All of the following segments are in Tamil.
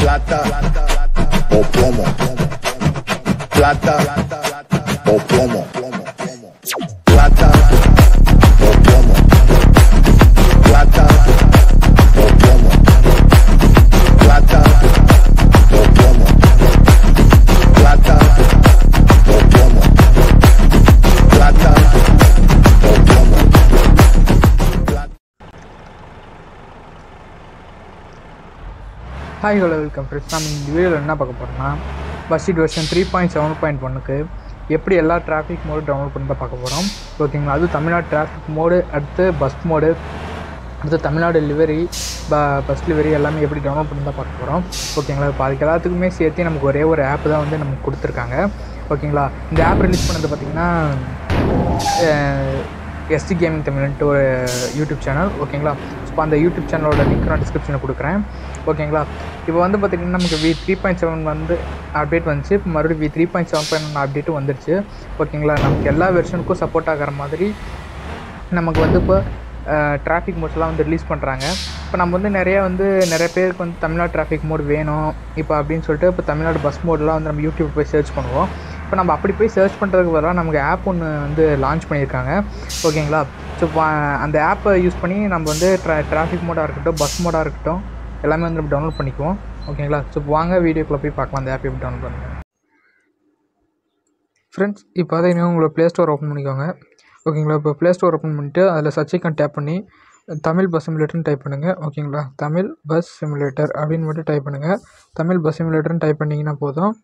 plata o plomo. Plata o plomo. Plata o plomo. Plata o plomo. Plata o plomo. Plata o plomo. Plata o plomo. Hi hello welcome friends நம்ம இந்த வீடியோவில் என்ன பார்க்க போகிறோம்னா BUSSID version three point seven point ஒன்னுக்கு எப்படி எல்லா டிராஃபிக் மோடு டவுன்லோட் பண்ணி தான் பார்க்க போகிறோம் ஓகேங்களா அது தமிழ்நாடு டிராஃபிக் மோடு அடுத்து பஸ் மோடு அடுத்து தமிழ்நாடு லிவரி ப பஸ் லிவரி எல்லாமே எப்படி டவுன்லோட் பண்ணி தான் பார்க்க போகிறோம் ஓகேங்களா இப்போ அதுக்கு எல்லாத்துக்குமே சேர்த்து நமக்கு ஒரே ஒரு ஆப் தான் வந்து நமக்கு கொடுத்துருக்காங்க ஓகேங்களா இந்த ஆப் ரிலீஸ் பண்ணது பார்த்திங்கன்னா எஸ்டி கேமிங் தமிழ்ன்ட்டு ஒரு யூடியூப் சேனல் ஓகேங்களா இப்போ அந்த யூடியூப் சேனலோட லிங்க் நான் டிஸ்கிரிப்ஷனில் கொடுக்குறேன் ஓகேங்களா இப்போ வந்து பார்த்திங்கன்னா நமக்கு வி த்ரீ பாயிண்ட் செவன் வந்து அப்டேட் வந்துச்சு இப்போ மறுபடியும் V three point seven point one அப்டேட்டும் வந்துருச்சு ஓகேங்களா நமக்கு எல்லா வெர்ஷனுக்கும் சப்போர்ட் ஆகிற மாதிரி நமக்கு வந்து இப்போ டிராஃபிக் மோட்ஸ்லாம் வந்து ரிலீஸ் பண்ணுறாங்க இப்போ நம்ம வந்து நிறைய வந்து நிறைய பேருக்கு வந்து தமிழ்நாடு டிராஃபிக் மோட் வேணும் இப்போ அப்படின்னு சொல்லிட்டு இப்போ தமிழ்நாடு பஸ் மோட்லாம் வந்து நம்ம யூடியூப் போய் சர்ச் பண்ணுவோம் இப்போ நம்ம அப்படி போய் சர்ச் பண்ணுறதுக்கு பதிலாக நமக்கு ஆப் ஒன்று வந்து லான்ச் பண்ணியிருக்காங்க ஓகேங்களா ஸோ அந்த ஆப்பை யூஸ் பண்ணி நம்ம வந்து ட்ரா டிராஃபிக் மோடாக இருக்கட்டும் பஸ் மோடாக இருக்கட்டும் எல்லாமே வந்து நம்ம டவுன்லோட் பண்ணிக்குவோம் ஓகேங்களா ஸோ வாங்க வீடியோக்குள்ளே போய் பார்க்கலாம் அந்த ஆப் எப்படி டவுன்லோட் பண்ணுங்கள் ஃப்ரெண்ட்ஸ் இப்போ பார்த்தீங்கன்னா உங்களோட ப்ளே ஸ்டோர் ஓப்பன் பண்ணிக்கோங்க ஓகேங்களா இப்போ ப்ளே ஸ்டோர் ஓப்பன் பண்ணிட்டு அதில் சர்ச் ஐக்கான் டேப் பண்ணி தமிழ் பஸ் சிமுலேட்டர்னு டைப் பண்ணுங்கள் ஓகேங்களா தமிழ் பஸ் சிமுலேட்டர் அப்படின்னு மட்டும் டைப் பண்ணுங்கள் தமிழ் பஸ் சிமுலேட்டர்னு டைப் பண்ணிங்கன்னா போதும்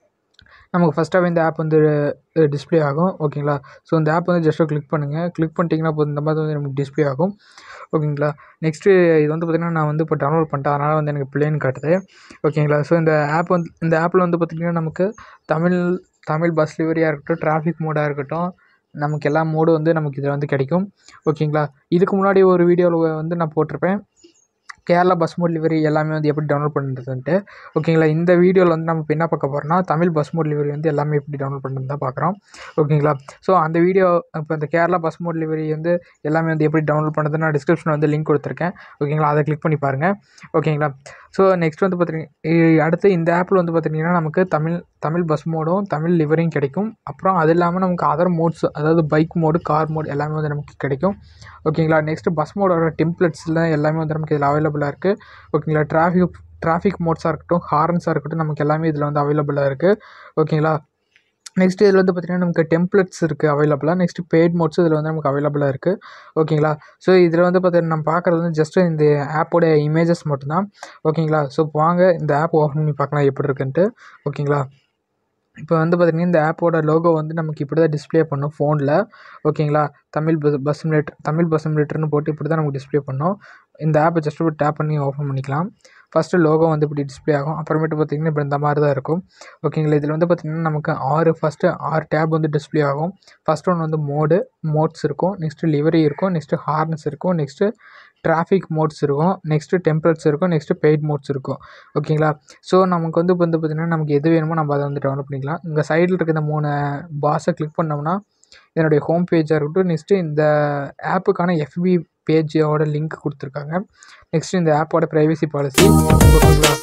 நமக்கு ஃபஸ்ட்டாகவே இந்த ஆப் வந்து டிஸ்ப்ளே ஆகும் ஓகேங்களா ஸோ இந்த ஆப் வந்து ஜஸ்ட்டு கிளிக் பண்ணுங்கள் கிளிக் பண்ணிட்டீங்கன்னா போதும் இந்த மாதிரி வந்து நமக்கு டிஸ்ப்ளே ஆகும் ஓகேங்களா நெக்ஸ்ட்டு இது வந்து பார்த்திங்கன்னா நான் வந்து இப்போ டவுன்லோட் பண்ணிட்டேன் அதனால் வந்து எனக்கு பிளேன் காட்டுது ஓகேங்களா ஸோ இந்த ஆப் வந்து இந்த ஆப்பில் வந்து பார்த்திங்கன்னா நமக்கு தமிழ் தமிழ் பஸ் லிவரியாக இருக்கட்டும் டிராஃபிக் மோடாக இருக்கட்டும் நமக்கு எல்லா மோடும் வந்து நமக்கு இதில் வந்து கிடைக்கும் ஓகேங்களா இதுக்கு முன்னாடி ஒரு வீடியோவில் வந்து நான் போட்டிருப்பேன் கேரளா பஸ் மோட் லிவரி எல்லாமே வந்து எப்படி டவுன்லோட் பண்ணுறதுன்ட்டு ஓகேங்களா இந்த வீடியோவில் வந்து நம்ம இப்போ என்ன பார்க்க போகிறோம்னா தமிழ் பஸ் மோட் லிவரி வந்து எல்லாமே எப்படி டவுன்லோட் பண்ணுறது தான் பார்க்குறோம் ஓகேங்களா ஸோ அந்த வீடியோ இப்போ இந்த கேரளா பஸ் மோட் லிவரி வந்து எல்லாமே வந்து எப்படி டவுன்லோட் பண்ணுறது நான் டிஸ்கிரிப்ஷனில் வந்து லிங்க் கொடுத்துருக்கேன் ஓகேங்களா அதை கிளிக் பண்ணி பாருங்கள் ஓகேங்களா ஸோ நெக்ஸ்ட் வந்து பார்த்தீங்கன்னா அடுத்து இந்த ஆப்பில் வந்து பார்த்தீங்கன்னா நமக்கு தமிழ் தமிழ் பஸ் மோடும் தமிழ் லிவரியும் கிடைக்கும் அப்புறம் அது இல்லாமல் நமக்கு அதர் மோட்ஸ் அதாவது பைக் மோடு கார் மோடு எல்லாமே வந்து நமக்கு கிடைக்கும் ஓகேங்களா நெக்ஸ்ட்டு பஸ் மோடோட டெம்ப்ளெட்ஸில் எல்லாமே வந்து நமக்கு இதில் அவைலபிளாக இருக்குது ஓகேங்களா டிராஃபிக் டிராஃபிக் மோட்ஸாக இருக்கட்டும் ஹார்ன்ஸாக இருக்கட்டும் நமக்கு எல்லாமே இதில் வந்து அவைலபிளாக இருக்குது ஓகேங்களா நெக்ஸ்ட் இதில் வந்து பார்த்திங்கன்னா நமக்கு டெம்ப்ளெட்ஸ் இருக்குது அவைலபிளாக நெக்ஸ்ட் பெய்ட் மோட்ஸ் இதில் வந்து நமக்கு அவைலபிளாக இருக்குது ஓகேங்களா ஸோ இதில் வந்து பார்த்தீங்கன்னா நம்ம பார்க்குறது வந்து ஜஸ்ட்டு இந்த ஆப்போட இமேஜஸ் மட்டும்தான் ஓகேங்களா ஸோ வாங்க இந்த ஆப் ஓப்பன் பண்ணி பார்க்கலாம் எப்படி இருக்குன்ட்டு ஓகேங்களா இப்போ வந்து பார்த்திங்கன்னா இந்த ஆப்போட லோகோ வந்து நமக்கு இப்படி தான் டிஸ்பிளே பண்ணும் ஃபோனில் ஓகேங்களா Tamil bus bus simulator Tamil bus சிமுலேட்டர்னு போட்டு இப்படி தான் நமக்கு டிஸ்பிளே பண்ணும் இந்த ஆப்பை ஜஸ்ட் ஒரு டேப் பண்ணி ஓப்பன் பண்ணிக்கலாம் ஃபஸ்ட்டு லோகோ வந்து இப்படி டிஸ்பிளே ஆகும் அப்புறமேட்டு பார்த்திங்கன்னா இப்போ இந்த மாதிரி தான் இருக்கும் ஓகேங்களா இதில் வந்து பார்த்திங்கன்னா நமக்கு ஆறு ஃபஸ்ட்டு ஆறு டேப் வந்து டிஸ்பிளே ஆகும் ஃபஸ்ட் ஒன் வந்து மோடு மோட்ஸ் இருக்கும் நெக்ஸ்ட்டு லிவரி இருக்கும் நெக்ஸ்ட்டு ஹார்னஸ் இருக்கும் நெக்ஸ்ட்டு டிராஃபிக் மோட்ஸ் இருக்கும் நெக்ஸ்ட்டு டெம்பரேச்சர் இருக்கும் நெக்ஸ்ட்டு பெய்ட் மோட்ஸ் இருக்கும் ஓகேங்களா ஸோ நமக்கு வந்து இப்போ வந்து பார்த்திங்கன்னா நமக்கு எது வேணுமோ நம்ம அதை வந்து டவுன்லோட் பண்ணிக்கலாம் இங்கே சைடில் இருக்க இந்த மூணு பாஸை கிளிக் பண்ணோம்னா என்னுடைய ஹோம் பேஜாக இருக்கட்டும் நெக்ஸ்ட்டு இந்த ஆப்புக்கான எஃபி பேஜோட லிங்க் கொடுத்துருக்காங்க நெக்ஸ்ட்டு இந்த ஆப்போட ப்ரைவசி பாலிசி ஓகேங்களா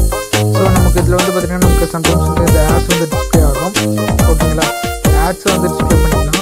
ஸோ நமக்கு இதில் வந்து பார்த்திங்கன்னா நமக்கு சம்டைம்ஸ் வந்து இந்த ஆட்ஸ் வந்து டிஸ்பிளே ஆகும் ஓகேங்களா ஆட்ஸை வந்து டிஸ்பிளே பண்ணிக்கலாம்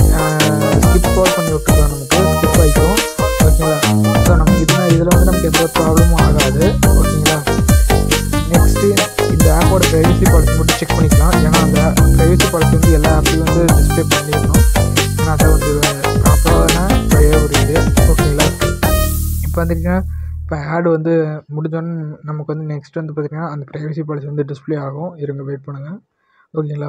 ஸ்கிப் ஓவர் பண்ணி விட்டுருக்கலாம் நமக்கு ஸ்கிப் ஆகிக்கும் ஓகேங்களா ஸோ நமக்கு இதில் இதில் வந்து நமக்கு எந்த ப்ராப்ளமும் ஆகாது ஓகேங்களா நெக்ஸ்ட்டு இந்த ஆப்போட ப்ரைவசி பாலிசி மட்டும் செக் பண்ணிக்கலாம் ஏன்னா அந்த ப்ரைவசி பாலிசி வந்து எல்லா ஆப்லையும் வந்து டிஸ்பிளே பண்ணிடணும் ஏன்னா அதை வந்து ப்ராப்பரான ஒரே ஒரு இது ஓகேங்களா இப்போ வந்துட்டிங்கன்னா இப்போ ஆடு வந்து முடிஞ்சோன்னு நமக்கு வந்து நெக்ஸ்ட் வந்து பார்த்திங்கன்னா அந்த ப்ரைவசி பாலிசி வந்து டிஸ்பிளே ஆகும் இருங்க வெயிட் பண்ணுங்கள் ஓகேங்களா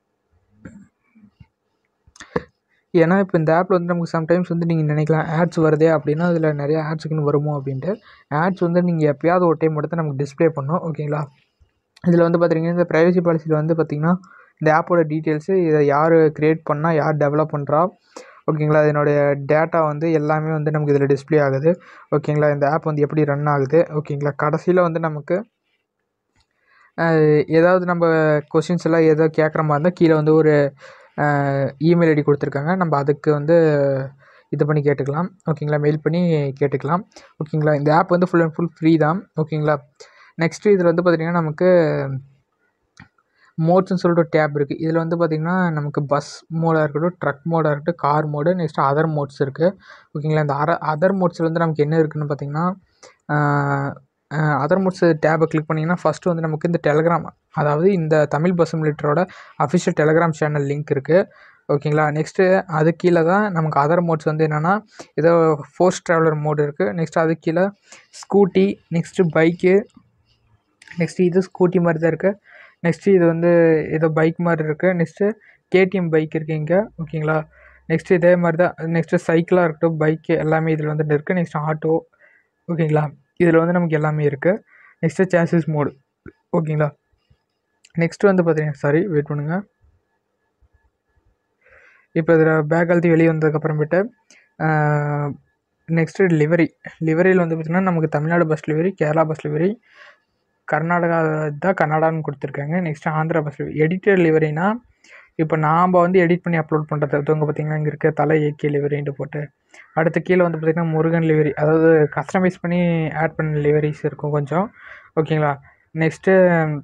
ஏன்னா இப்போ இந்த ஆப்பில் வந்து நமக்கு சம்டைம்ஸ் வந்து நீங்கள் நினைக்கலாம் ஆட்ஸ் வருதே அப்படின்னா அதில் நிறைய ஆட்ஸுக்குன்னு வருமோ அப்படின்ட்டு ஆட்ஸ் வந்து நீங்கள் எப்போயாவது ஒரு டைம் மட்டும் தான் நமக்கு டிஸ்பிளே பண்ணோம் ஓகேங்களா இதில் வந்து பார்த்திங்கன்னா இந்த ப்ரைவசி பாலிசியில் வந்து பார்த்திங்கன்னா இந்த ஆப்போட டீட்டெயில்ஸு இதை யார் க்ரியேட் பண்ணால் யார் டெவலப் பண்ணுறா ஓகேங்களா இதனுடைய டேட்டா வந்து எல்லாமே வந்து நமக்கு இதில் டிஸ்பிளே ஆகுது ஓகேங்களா இந்த ஆப் வந்து எப்படி ரன் ஆகுது ஓகேங்களா கடைசியில் வந்து நமக்கு ஏதாவது நம்ம கொஷின்ஸ் எல்லாம் ஏதோ கேட்குற மாதிரி இருந்தால் கீழே வந்து ஒரு இமெயில் ஐடி கொடுத்துருக்காங்க நம்ம அதுக்கு வந்து இது பண்ணி கேட்டுக்கலாம் ஓகேங்களா மெயில் பண்ணி கேட்டுக்கலாம் ஓகேங்களா இந்த ஆப் வந்து ஃபுல் அண்ட் ஃபுல் ஃப்ரீ தான் ஓகேங்களா நெக்ஸ்ட்டு இதில் வந்து பார்த்திங்கன்னா நமக்கு மோட்ஸ்னு சொல்லிட்டு ஒரு டேப் இருக்குது இதில் வந்து பார்த்திங்கன்னா நமக்கு பஸ் மோடாக இருக்கட்டும் ட்ரக் மோடாக இருக்கட்டும் car mod next other mods இருக்குது ஓகேங்களா இந்த அர அதர் மோட்ஸில் வந்து நமக்கு என்ன இருக்குதுன்னு பார்த்திங்கன்னா அதர் மோட்ஸ் டேப்பை கிளிக் பண்ணிங்கன்னா ஃபஸ்ட்டு வந்து நமக்கு இந்த டெலகிராம் அதாவது இந்த தமிழ் பஸ் சிமுலேட்டரோட அஃபிஷியல் டெலகிராம் சேனல் லிங்க் இருக்குது ஓகேங்களா நெக்ஸ்ட்டு அது கீழே தான் நமக்கு அதர் மோட்ஸ் வந்து என்னென்னா ஏதோ ஃபோர்ஸ் ட்ராவலர் மோடு இருக்குது நெக்ஸ்ட் அது கீழே ஸ்கூட்டி நெக்ஸ்ட்டு பைக்கு நெக்ஸ்ட்டு இது ஸ்கூட்டி மாதிரி தான் இருக்குது நெக்ஸ்ட்டு இது வந்து ஏதோ பைக் மாதிரி இருக்குது நெக்ஸ்ட்டு கேடிஎம் பைக் இருக்குது இங்கே ஓகேங்களா நெக்ஸ்ட்டு இதே மாதிரி தான் நெக்ஸ்ட்டு சைக்கிளாக இருக்கட்டும் பைக்கு எல்லாமே இதில் வந்துட்டு இருக்குது நெக்ஸ்ட் ஆட்டோ ஓகேங்களா இதில் வந்து நமக்கு எல்லாமே இருக்குது நெக்ஸ்ட்டு சேசிஸ் மோடு ஓகேங்களா நெக்ஸ்ட்டு வந்து பார்த்தீங்கன்னா சாரி வெயிட் பண்ணுங்கள் இப்போ இதில் பேக் அழுத்தி வெளியே வந்ததுக்கப்புறமேட்டு நெக்ஸ்ட்டு லிவரி லிவரியில் வந்து பார்த்திங்கன்னா நமக்கு Tamil Nadu bus livery Kerala bus livery Karnataka தான் கன்னடான்னு கொடுத்துருக்காங்க next Andhra bus livery edited லிவரினா இப்போ நாம் வந்து எடிட் பண்ணி அப்லோட் பண்ணுறது ஒருத்தவங்க பார்த்திங்கன்னா இங்கே இருக்க தலை ஏகே லிவரின்ட்டு போட்டு அடுத்து கீழே வந்து பார்த்திங்கன்னா முருகன் லிவரி அதாவது கஸ்டமைஸ் பண்ணி ஆட் பண்ண லிவரிஸ் இருக்கும் கொஞ்சம் ஓகேங்களா நெக்ஸ்ட்டு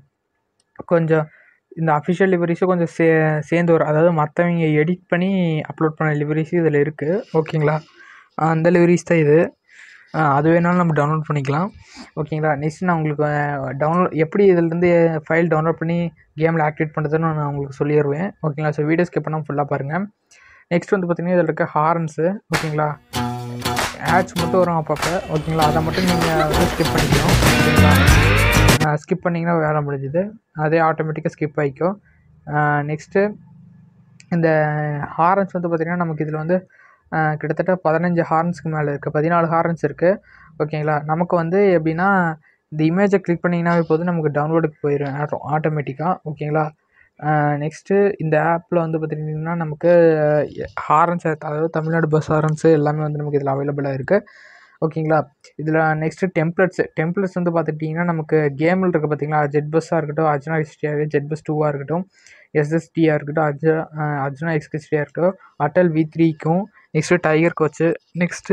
கொஞ்சம் இந்த அஃபிஷியல் லிவரிஸும் கொஞ்சம் சே சேர்ந்து வரும் அதாவது மற்றவங்க எடிட் பண்ணி அப்லோட் பண்ண லிவரிஸ் இதில் இருக்குது ஓகேங்களா அந்த லிவரிஸ் தான் இது அது வேணாலும் நம்ம டவுன்லோட் பண்ணிக்கலாம் ஓகேங்களா நெக்ஸ்ட் நான் உங்களுக்கு டவுன்லோட் எப்படி இதிலேருந்து ஃபைல் டவுன்லோட் பண்ணி கேமில் ஆக்டிவேட் பண்ணுறதுன்னு நான் உங்களுக்கு சொல்லிடுவேன் ஓகேங்களா ஸோ வீடியோ ஸ்கிப் பண்ணால் ஃபுல்லாக பாருங்கள் நெக்ஸ்ட் வந்து பார்த்திங்கன்னா இதில் இருக்க ஹார்ன்ஸு ஓகேங்களா ஆட்ஸ் மட்டும் வரும் அப்பப்போ ஓகேங்களா அதை மட்டும் நீங்கள் வந்து ஸ்கிப் பண்ணிக்கணும் ஓகேங்களா ஸ்கிப் பண்ணிங்கன்னா வேலை முடிஞ்சுது அதே ஆட்டோமேட்டிக்காக ஸ்கிப் ஆகிக்கும் நெக்ஸ்ட்டு இந்த ஹாரன்ஸ் வந்து பார்த்திங்கன்னா நமக்கு இதில் வந்து கிட்டத்தட்ட பதினஞ்சு ஹார்ன்ஸ்க்கு மேலே இருக்குது பதினாலு ஹார்ன்ஸ் இருக்குது ஓகேங்களா நமக்கு வந்து எப்படின்னா இந்த இமேஜை கிளிக் பண்ணிங்கன்னாவே போதும் நமக்கு டவுன்லோடுக்கு போயிடும் ஆட்டோமேட்டிக்காக ஓகேங்களா நெக்ஸ்ட்டு இந்த ஆப்பில் வந்து பார்த்திங்கன்னா நமக்கு ஹாரன்ஸ் அதாவது தமிழ்நாடு பஸ் ஹாரன்ஸு எல்லாமே வந்து நமக்கு இதில் அவைலபிளாக இருக்குது ஓகேங்களா இதில் நெக்ஸ்ட்டு டெம்ப்ளெட்ஸ் டெம்ப்ளெட்ஸ் வந்து பார்த்துட்டிங்கன்னா நமக்கு கேமில் இருக்குது பார்த்தீங்களா ஜெட் பஸ்ஸாக இருக்கட்டும் அர்ஜுனா எக்ஸ்டிஆர் ஜெட் பஸ் டூவாக இருக்கட்டும் எஸ்எஸ்டியாக இருக்கட்டும் அர்ஜுனா அர்ஜுனா எக்ஸ்எஸ்டியாக இருக்கட்டும் அட்டல் வி த்ரீக்கும் நெக்ஸ்ட்டு டைகர் கோச்சு நெக்ஸ்ட்டு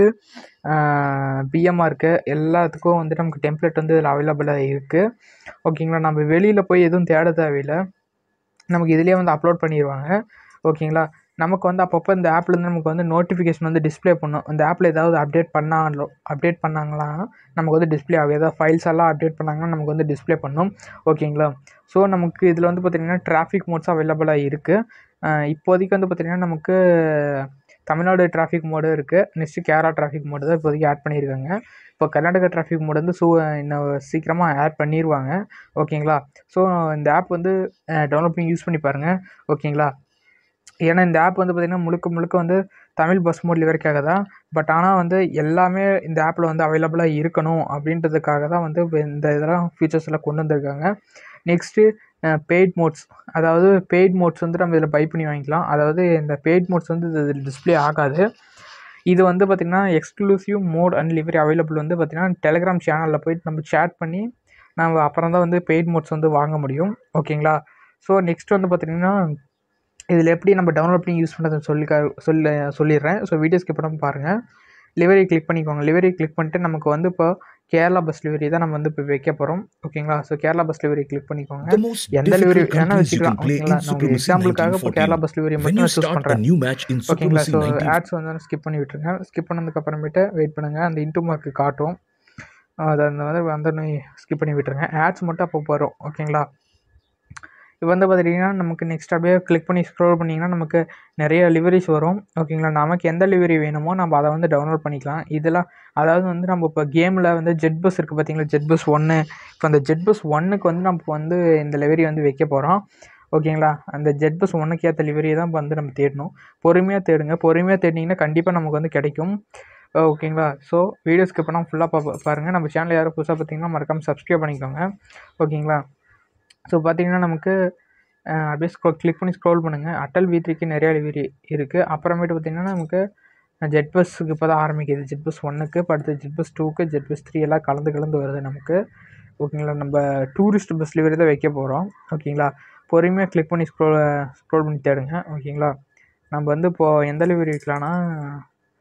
பிஎம்ஆருக்கு எல்லாத்துக்கும் வந்து நமக்கு டெம்ப்ளேட் வந்து இதில் அவைலபிளாக இருக்குது ஓகேங்களா நம்ம வெளியில் போய் எதுவும் தேட தேவையில்லை நமக்கு இதிலே வந்து அப்லோட் பண்ணிடுவாங்க ஓகேங்களா நமக்கு வந்து அப்பப்போ இந்த ஆப்லேருந்து நமக்கு வந்து நோட்டிஃபிகேஷன் வந்து டிஸ்பிளே பண்ணும் இந்த ஆப்பில் ஏதாவது அப்டேட் பண்ணாங்களோ அப்டேட் பண்ணாங்களா நமக்கு வந்து டிஸ்பிளே ஆகும் ஏதாவது ஃபைல்ஸ் எல்லாம் அப்டேட் பண்ணாங்கன்னா நமக்கு வந்து டிஸ்பிளே பண்ணும் ஓகேங்களா ஸோ நமக்கு இதில் வந்து பார்த்திங்கன்னா டிராஃபிக் மோட்ஸ் அவைலபிளாக இருக்குது இப்போதைக்கு வந்து பார்த்திங்கன்னா நமக்கு தமிழ்நாடு டிராஃபிக் மோடு இருக்குது நெக்ஸ்ட்டு கேரளா டிராஃபிக் மோடு தான் இப்போதைக்கு ஆட் பண்ணியிருக்காங்க இப்போ கர்நாடகா டிராஃபிக் மோடு வந்து சூ இன்னும் சீக்கிரமாக ஆட் பண்ணிடுவாங்க ஓகேங்களா ஸோ இந்த ஆப் வந்து டவுன்லோட் பண்ணி யூஸ் பண்ணி பாருங்கள் ஓகேங்களா ஏன்னா இந்த ஆப் வந்து பார்த்திங்கன்னா முழுக்க முழுக்க வந்து தமிழ் பஸ் மோட் லிவருக்காக தான் பட் ஆனால் வந்து எல்லாமே இந்த ஆப்பில் வந்து அவைலபிளாக இருக்கணும் அப்படின்றதுக்காக தான் வந்து இந்த இதெல்லாம் ஃபீச்சர்ஸ் எல்லாம் கொண்டு வந்திருக்காங்க நெக்ஸ்ட்டு பெய்ட் மோட்ஸ் அதாவது பெய்ட் மோட்ஸ் வந்து நம்ம இதில் பை பண்ணி வாங்கிக்கலாம் அதாவது இந்த பெய்ட் மோட்ஸ் வந்து இதில் டிஸ்பிளே ஆகாது இது வந்து பார்த்திங்கன்னா exclusive mod and livery available வந்து பார்த்திங்கன்னா டெலிகிராம் சேனலில் போயிட்டு நம்ம சேட் பண்ணி நம்ம அப்புறம் தான் வந்து பெய்ட் மோட்ஸ் வந்து வாங்க முடியும் ஓகேங்களா ஸோ நெக்ஸ்ட் வந்து பார்த்திங்கன்னா இதில் எப்படி நம்ம டவுன்லோட் பண்ணி யூஸ் பண்ணுறதுன்னு சொல்லி சொல்ல சொல்லிடுறேன் ஸோ வீடியோ ஸ்கிப் பண்ணாமல் பாருங்கள் லிவரி கிளிக் பண்ணிக்கோங்க லிவரி கிளிக் பண்ணிட்டு நமக்கு வந்து இப்போ கேரளா பஸ் லிவரி தான் நம்ம வந்து இப்போ வைக்க போகிறோம் ஓகேங்களா so Kerala bus livery click பண்ணிக்கோங்க The most எந்த லிவரி difficult வேணால் countries you வச்சுக்கலாம் can play ஓகேங்களா in நான் உங்களுக்கு Supremacy எக்ஸாம்பிளுக்காக இப்போ கேரளா பஸ் லிவரி 1914. When மட்டும் you நான் சூஸ் start a பண்ணுறேன் new match in ஓகேங்களா Supremacy ஸோ 19 ஆட்ஸ் வந்து ஸ்கிப் பண்ணி விட்டுருங்க ஸ்கிப் பண்ணதுக்கப்புறமேட்டு வெயிட் பண்ணுங்கள் அந்த இன்டூ மார்க்கு காட்டும் அது அந்த வந்து வந்து ஸ்கிப் பண்ணி விட்டுருங்க ஆட்ஸ் மட்டும் அப்போ வரும் ஓகேங்களா இப்போ வந்து பார்த்துட்டிங்கன்னா நமக்கு நெக்ஸ்ட் அப்படியே கிளிக் பண்ணி ஸ்க்ரோல் பண்ணிங்கன்னா நமக்கு நிறைய லிவரிஸ் வரும் ஓகேங்களா நமக்கு எந்த லிவரி வேணுமோ நம்ம அதை வந்து டவுன்லோட் பண்ணிக்கலாம் இதெல்லாம் அதாவது வந்து நம்ம இப்போ கேமில் வந்து ஜெட் பஸ் இருக்குது பார்த்தீங்களா ஜெட் பஸ் ஒன்று இப்போ அந்த ஜெட் பஸ் ஒன்றுக்கு வந்து நம்ம வந்து இந்த லிவரி வந்து வைக்க போகிறோம் ஓகேங்களா அந்த ஜெட் பஸ் ஒன்றுக்கு ஏற்ற லிவரியை தான் இப்போ வந்து நம்ம தேடணும் பொறுமையாக தேடுங்க பொறுமையாக தேடினீங்கன்னா கண்டிப்பாக நமக்கு வந்து கிடைக்கும் ஓகேங்களா ஸோ வீடியோ ஸ்கிப் பண்ணால் ஃபுல்லாக பா பாருங்கள் நம்ம சேனல் யாரும் புதுசாக பார்த்தீங்கன்னா மறக்காமல் சப்ஸ்கிரைப் பண்ணிக்கோங்க ஓகேங்களா ஸோ பார்த்தீங்கன்னா நமக்கு அஹ், அப்படியே ஸ்க்ரோ கிளிக் பண்ணி ஸ்க்ரோல் பண்ணுங்கள் அட்டல் வி த்ரீக்கு நிறையா லிவரி இருக்குது அப்புறமேட்டு பார்த்தீங்கன்னா நமக்கு ஜெட் பஸ்ஸுக்கு இப்போ தான் ஆரம்பிக்குது ஜெட் பஸ் ஒன்றுக்கு இப்போ அடுத்து ஜெட் பஸ் டூக்கு ஜெட் பஸ் த்ரீ எல்லாம் கலந்து கலந்து வருது நமக்கு ஓகேங்களா நம்ம டூரிஸ்ட் பஸ் லிவரி தான் வைக்க போகிறோம் ஓகேங்களா பொறுமையாக கிளிக் பண்ணி ஸ்க்ரோல் ஸ்க்ரோல் பண்ணி தேடுங்க ஓகேங்களா நம்ம வந்து இப்போது எந்த லிவரி வைக்கலான்னா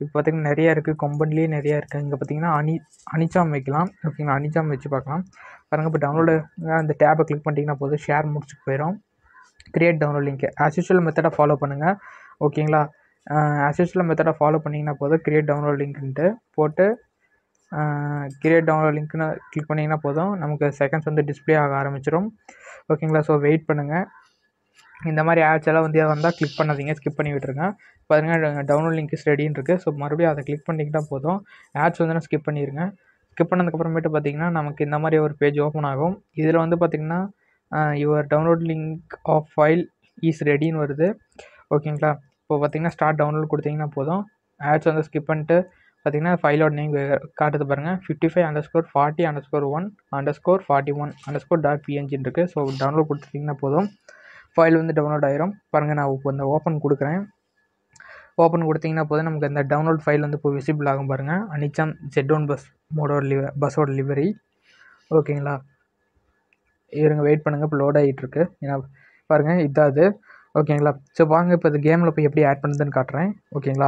இப்போ பார்த்திங்கன்னா நிறையா இருக்குது கொம்பன்லேயே நிறையா இருக்குது இங்கே பார்த்தீங்கன்னா அனி அனிச்சாம் வைக்கலாம் ஓகேங்களா அனிச்சாம் வச்சு பார்க்கலாம் பாருங்கள் இப்போ டவுன்லோடு அந்த டேப்பை கிளிக் பண்ணிட்டீங்கன்னா போதும் ஷேர் முடிச்சுட்டு போயிடும் create download link as usual மெத்தடை ஃபாலோ பண்ணுங்கள் ஓகேங்களா ஆஸ் யூஷுவல் மெத்தடை ஃபாலோ பண்ணிங்கன்னா போதும் கிரியேட் டவுன்லோட் லிங்க்ன்ட்டு போட்டு கிரியேட் டவுன்லோட் லிங்க்னு கிளிக் பண்ணிங்கன்னா போதும் நமக்கு செகண்ட்ஸ் வந்து டிஸ்ப்ளே ஆக ஆரம்பிச்சிடும் ஓகேங்களா ஸோ வெயிட் பண்ணுங்கள் இந்த மாதிரி ஆட்ஸ் எல்லாம் வந்து வந்தால் கிளிக் பண்ணாதீங்க ஸ்கிப் பண்ணி விட்டுருங்க பாருங்கள் டவுன்லோட் லிங்க் இஸ் ரெடின்னு இருக்குது ஸோ மறுபடியும் அதை கிளிக் பண்ணிக்கிட்டால் போதும் ஆட்ஸ் வந்து ஸ்கிப் பண்ணிடுங்க ஸ்கிப் பண்ணதுக்கப்புறமேட்டு பார்த்தீங்கன்னா நமக்கு இந்த மாதிரி ஒரு பேஜ் ஓப்பன் ஆகும் இதில் வந்து பார்த்திங்கன்னா your download link of file is ரெடின்னு வருது ஓகேங்களா இப்போ பார்த்தீங்கன்னா ஸ்டார்ட் டவுன்லோட் கொடுத்தீங்கன்னா போதும் ஆட்ஸ் வந்து ஸ்கிப் பண்ணிட்டு பார்த்தீங்கன்னா ஃபைலோட நேம் காட்டுது பாருங்கள் fifty five underscore forty underscore one underscore forty one underscore dot பிஎன்ஜின்னு இருக்குது ஸோ டவுன்லோட் கொடுத்துட்டிங்கன்னா போதும் ஃபைல் வந்து டவுன்லோட் ஆயிரும் பாருங்கள் நான் இப்போ இந்த ஓப்பன் கொடுக்குறேன் ஓப்பன் கொடுத்தீங்கன்னா போதும் நமக்கு இந்த டவுன்லோட் ஃபைல் வந்து இப்போ விசிபிள் ஆகும் பாருங்கள் அனிச்சம் ஜெட் ஒன் பஸ் மோடோட லிவ பஸ்ஸோட லிவரி ஓகேங்களா இருங்க வெயிட் பண்ணுங்கள் இப்போ லோட் ஆகிட்டுருக்கு ஏன்னா பாருங்கள் இதான் அது ஓகேங்களா ஸோ வாங்க இப்போ இந்த கேமில் போய் எப்படி ஆட் பண்ணுறதுன்னு காட்டுறேன் ஓகேங்களா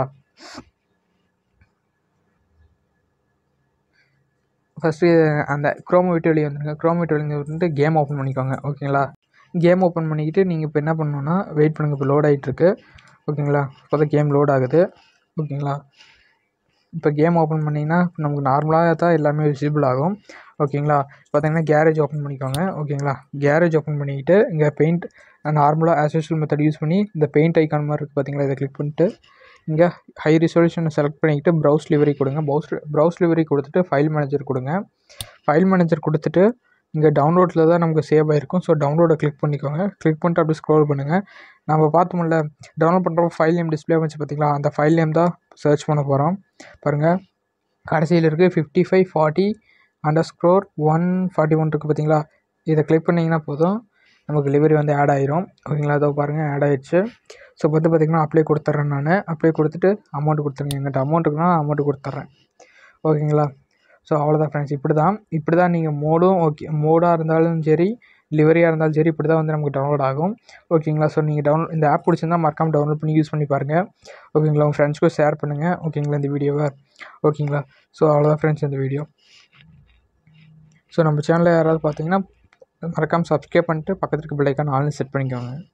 ஃபஸ்ட்டு அந்த க்ரோமோ விட்டு வெளியே வந்துருங்க க்ரோமோ விட்டு வெளியே வந்துட்டு கேம் ஓப்பன் பண்ணிக்கோங்க ஓகேங்களா கேம் ஓப்பன் பண்ணிக்கிட்டு நீங்கள் இப்போ என்ன பண்ணணுன்னா வெயிட் பண்ணுங்கள் இப்போ லோட் ஆகிட்டுருக்கு ஓகேங்களா இப்போ தான் கேம் லோட் ஆகுது ஓகேங்களா இப்போ கேம் ஓப்பன் பண்ணிங்கன்னா நமக்கு நார்மலாக தான் எல்லாமே விசிபிள் ஆகும் ஓகேங்களா பார்த்தீங்கன்னா கேரேஜ் ஓப்பன் பண்ணிக்கோங்க ஓகேங்களா கேரேஜ் ஓப்பன் பண்ணிக்கிட்டு இங்கே பெயிண்ட் நார்மலாக ஆஸ் யூஸ்வல் மெத்தட் யூஸ் பண்ணி இந்த பெயிண்ட் ஐக்கான் மாதிரி இருக்குது பார்த்தீங்களா இதை கிளிக் பண்ணிட்டு இங்கே ஹை ரிசொல்யூஷனை செலக்ட் பண்ணிக்கிட்டு ப்ரௌஸ் லிவரி கொடுங்க ப்ரௌஸ் ப்ரௌஸ் லிவரி கொடுத்துட்டு ஃபைல் மேனேஜர் கொடுங்க ஃபைல் மேனேஜர் கொடுத்துட்டு இங்கே டவுன்லோட்ஸில் தான் நமக்கு சேவ் ஆகிருக்கும் ஸோ டவுன்லோடை கிளிக் பண்ணிக்கோங்க கிளிக் பண்ணிட்டு அப்படியே ஸ்க்ரோல் பண்ணுங்கள் நம்ம பார்த்தோம்ல டவுன்லோட் பண்ணுறப்ப ஃபைல் நேம் டிஸ்பிளே வச்சு பார்த்தீங்களா அந்த ஃபைல் நேம் தான் சர்ச் பண்ண போகிறோம் பாருங்கள் கடைசியில் இருக்குது fifty five forty underscore one forty one இருக்குது பார்த்தீங்களா இதை கிளிக் பண்ணிங்கன்னா போதும் நமக்கு டெலிவரி வந்து ஆட் ஆயிரும் ஓகேங்களா அதோ பாருங்கள் ஆட் ஆயிடுச்சு ஸோ வந்து பார்த்திங்கன்னா அப்ளை கொடுத்துட்றேன் நான் அப்ளை கொடுத்துட்டு அமௌண்ட் கொடுத்துருங்க எங்கிட்ட அமௌண்ட் இருக்குன்னா அமௌண்ட் கொடுத்துட்றேன் ஓகேங்களா ஸோ அவ்வளோதான் ஃப்ரெண்ட்ஸ் இப்படி தான் இப்படி தான் நீங்கள் மோடும் ஓகே மோடாக இருந்தாலும் சரி டெலிவரியாக இருந்தாலும் சரி இப்படி தான் வந்து நமக்கு டவுன்லோட் ஆகும் ஓகேங்களா ஸோ நீங்கள் டவுன் இந்த ஆப் பிடிச்சிருந்தா மறக்காமல் டவுன்லோட் பண்ணி யூஸ் பண்ணி பாருங்கள் ஓகேங்களா உங்கள் ஃப்ரெண்ட்ஸ்க்கும் ஷேர் பண்ணுங்கள் ஓகேங்களா இந்த வீடியோவை ஓகேங்களா ஸோ அவ்வளோதான் ஃப்ரெண்ட்ஸ் இந்த வீடியோ ஸோ நம்ம சேனலில் யாராவது பார்த்தீங்கன்னா மறக்காமல் சப்ஸ்கிரைப் பண்ணிட்டு பக்கத்துக்கு பிள்ளைக்கான ஆன்லைன் செட் பண்ணிக்கோங்க